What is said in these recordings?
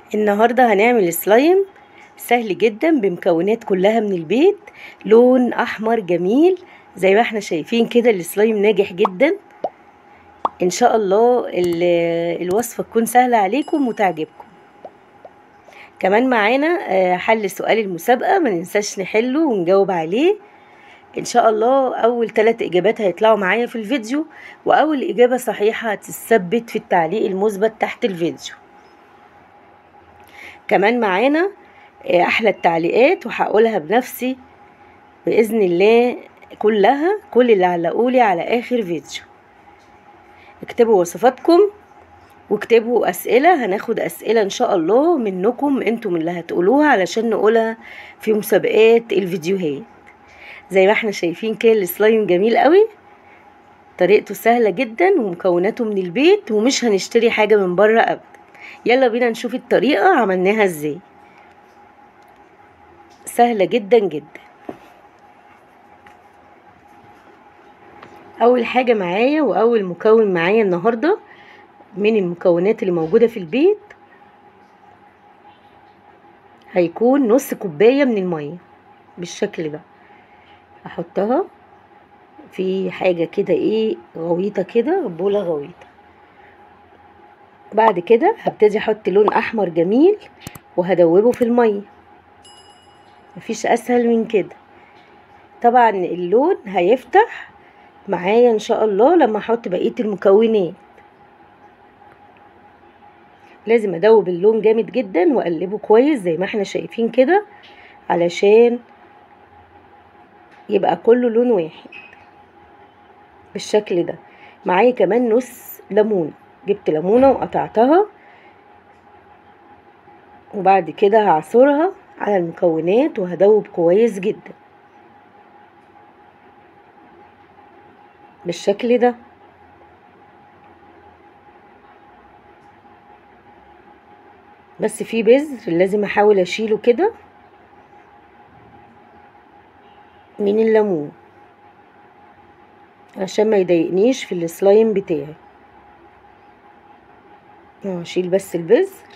النهاردة هنعمل سلايم سهل جدا بمكونات كلها من البيت لون احمر جميل زي ما احنا شايفين كده السلايم ناجح جدا ان شاء الله ال- الوصفة تكون سهلة عليكم وتعجبكم كمان معانا آه، حل سؤال المسابقة ما ننساش نحله ونجاوب عليه ان شاء الله اول ثلاث اجابات هيطلعوا معايا في الفيديو واول اجابة صحيحة هتثبت في التعليق المثبت تحت الفيديو كمان معانا آه، احلى التعليقات وهقولها بنفسي باذن الله كلها كل اللي علقولي على اخر فيديو اكتبوا وصفاتكم واكتبوا اسئله هناخد اسئله ان شاء الله منكم انتم اللي هتقولوها علشان نقولها في مسابقات الفيديوهات زي ما احنا شايفين كده السلايم جميل قوي طريقته سهله جدا ومكوناته من البيت ومش هنشتري حاجه من بره ابدا يلا بينا نشوف الطريقه عملناها ازاي سهله جدا جدا اول حاجه معايا واول مكون معايا النهارده من المكونات اللي موجوده في البيت هيكون نص كوبايه من الميه بالشكل ده احطها في حاجه كده ايه غويطه كده بوله غويطه بعد كده هبتدي احط لون احمر جميل وهدوبه في الميه مفيش اسهل من كده طبعا اللون هيفتح معايا ان شاء الله لما احط بقيه المكونات لازم ادوب اللون جامد جدا واقلبه كويس زي ما احنا شايفين كده علشان يبقى كله لون واحد بالشكل ده معايا كمان نص ليمونه جبت ليمونه وقطعتها وبعد كده هعصرها على المكونات وهدوب كويس جدا بالشكل ده بس في بذر لازم احاول اشيله كده من الليمون عشان ما يضايقنيش في السلايم بتاعي اه اشيل بس البذر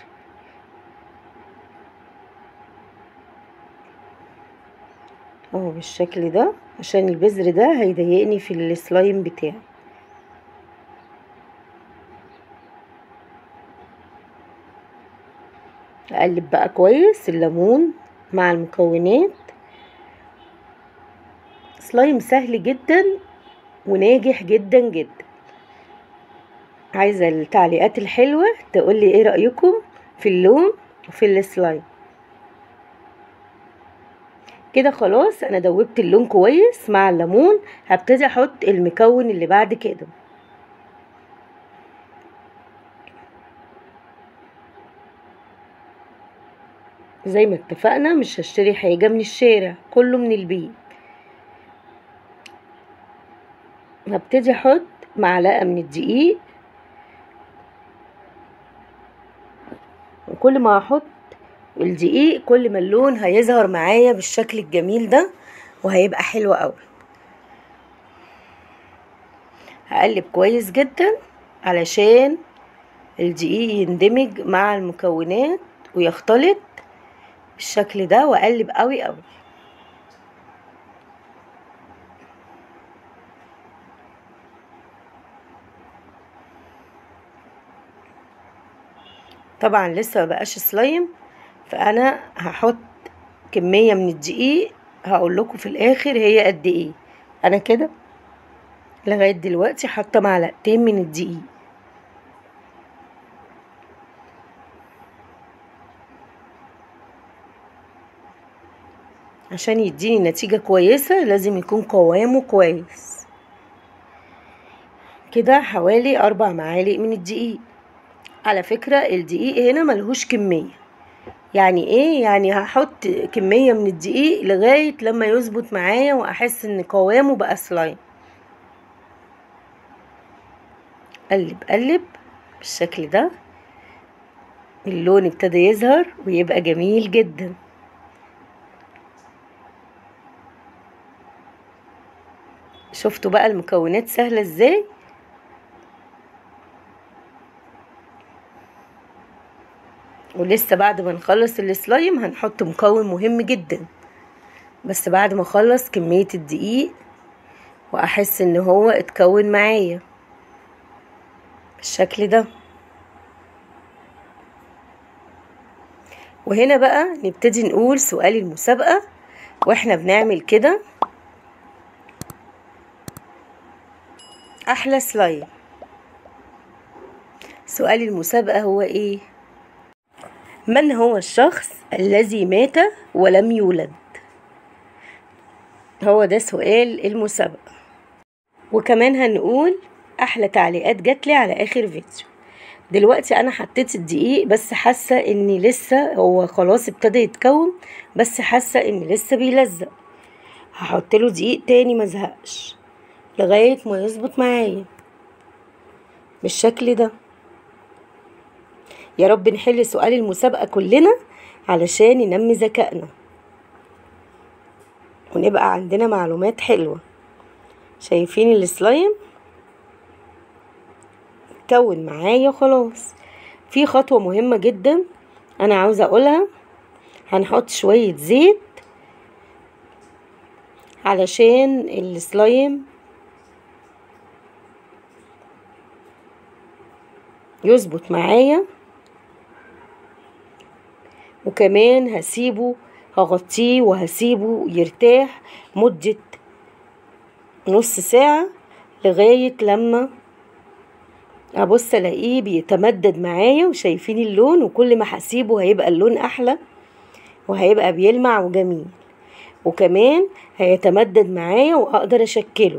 اهو بالشكل ده عشان البذر ده هيضايقني في السلايم بتاعي اقلب بقى كويس الليمون مع المكونات سلايم سهل جدا وناجح جدا جدا عايزه التعليقات الحلوه تقولي ايه رايكم في اللون وفي السلايم كده خلاص انا دوبت اللون كويس مع الليمون هبتدي احط المكون اللي بعد كده زي ما اتفقنا مش هشتري حاجه من الشارع كله من البيت هبتدي احط معلقه من الدقيق وكل ما احط الدقيق كل ما اللون هيظهر معايا بالشكل الجميل ده وهيبقى حلو قوي هقلب كويس جدا علشان الدقيق يندمج مع المكونات ويختلط بالشكل ده واقلب قوي قوي طبعا لسه ما بقاش سلايم فانا هحط كميه من الدقيق هقول لكم في الاخر هي قد ايه انا كده لغايه دلوقتي حاطه معلقتين من الدقيق عشان يديني نتيجه كويسه لازم يكون قوامه كويس كده حوالي اربع معالق من الدقيق على فكرة الدقيق هنا ملهوش كمية يعني ايه يعني هحط كمية من الدقيق لغاية لما يظبط معايا واحس ان قوامه بقى سلايم قلب قلب بالشكل ده اللون ابتدى يظهر ويبقى جميل جدا شفتوا بقى المكونات سهلة ازاي ولسه بعد ما نخلص السلايم هنحط مكون مهم جدا بس بعد ما اخلص كمية الدقيق واحس ان هو اتكون معايا بالشكل ده وهنا بقى نبتدي نقول سؤال المسابقة واحنا بنعمل كده احلى سلايم سؤال المسابقة هو ايه من هو الشخص الذي مات ولم يولد هو ده سؤال المسابقة وكمان هنقول احلى تعليقات جاتلي على اخر فيديو دلوقتي انا حطيت الدقيق بس حاسه ان لسه هو خلاص ابتدى يتكون بس حاسه ان لسه بيلزق هحط له دقيق تاني مزهقش لغايه ما يظبط معايا بالشكل ده يا رب نحل سؤال المسابقه كلنا علشان ننمي ذكائنا ونبقى عندنا معلومات حلوه شايفين السلايم اتكون معايا خلاص في خطوة مهمة جدا انا عاوزة اقولها هنحط شوية زيت علشان السلايم يظبط معايا وكمان هسيبه هغطيه وهسيبه يرتاح مدة نص ساعة لغاية لما ابص الاقيه بيتمدد معايا وشايفين اللون وكل ما هسيبه هيبقى اللون احلى وهيبقى بيلمع وجميل وكمان هيتمدد معايا واقدر اشكله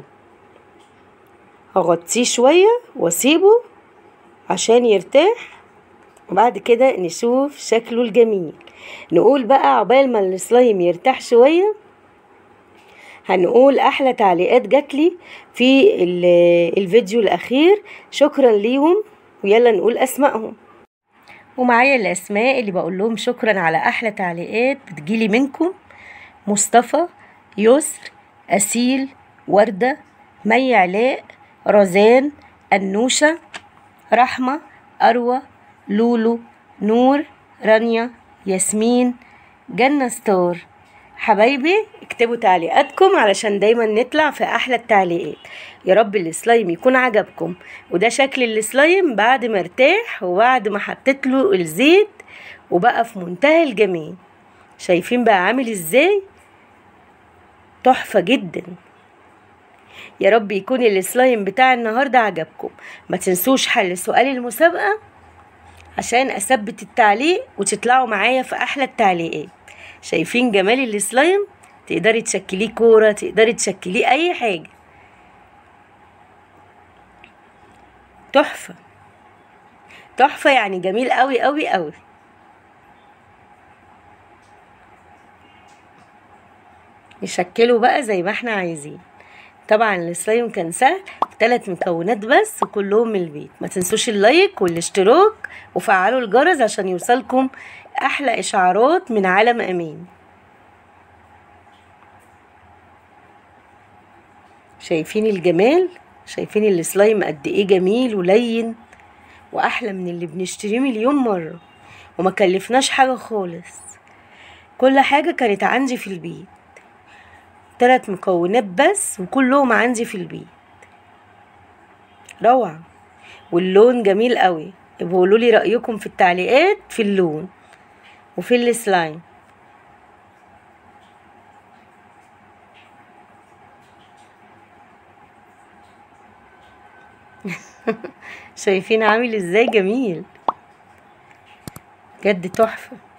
هغطيه شوية واسيبه عشان يرتاح وبعد كده نشوف شكله الجميل نقول بقى عقبال ما السلايم يرتاح شويه هنقول احلى تعليقات جاتلي في الفيديو الاخير شكرا ليهم ويلا نقول اسمائهم ومعايا الاسماء اللي بقول لهم شكرا على احلى تعليقات بتجيلي منكم مصطفى يسر اسيل ورده مي علاء رزان انوشه رحمه اروى لولو نور رانيا ياسمين جنة ستار حبايبي اكتبوا تعليقاتكم علشان دايما نطلع في احلى التعليقات يا رب السلايم يكون عجبكم وده شكل السلايم بعد ما ارتاح وبعد ما حطيت له الزيت وبقى في منتهى الجمال شايفين بقى عامل ازاي تحفه جدا يا رب يكون السلايم بتاع النهارده عجبكم ما تنسوش حل سؤال المسابقه عشان اثبت التعليق وتطلعوا معايا في احلى التعليقات شايفين جمال السلايم تقدري تشكليه كوره تقدري تشكليه اي حاجه تحفه تحفه يعني جميل قوي قوي قوي نشكله بقى زي ما احنا عايزين طبعا السلايم كان سهل ثلاث مكونات بس وكلهم من البيت ما تنسوش اللايك والاشتراك وفعلوا الجرس عشان يوصلكم احلى اشعارات من عالم امين شايفين الجمال شايفين السلايم قد ايه جميل ولين واحلى من اللي بنشتريه مليون مره وما كلفناش حاجه خالص كل حاجه كانت عندي في البيت ثلاث مكونات بس وكلهم عندي في البيت روعة واللون جميل قوي يبقوا قولوا لي رأيكم في التعليقات في اللون وفي السلايم شايفين عامل ازاي جميل بجد تحفه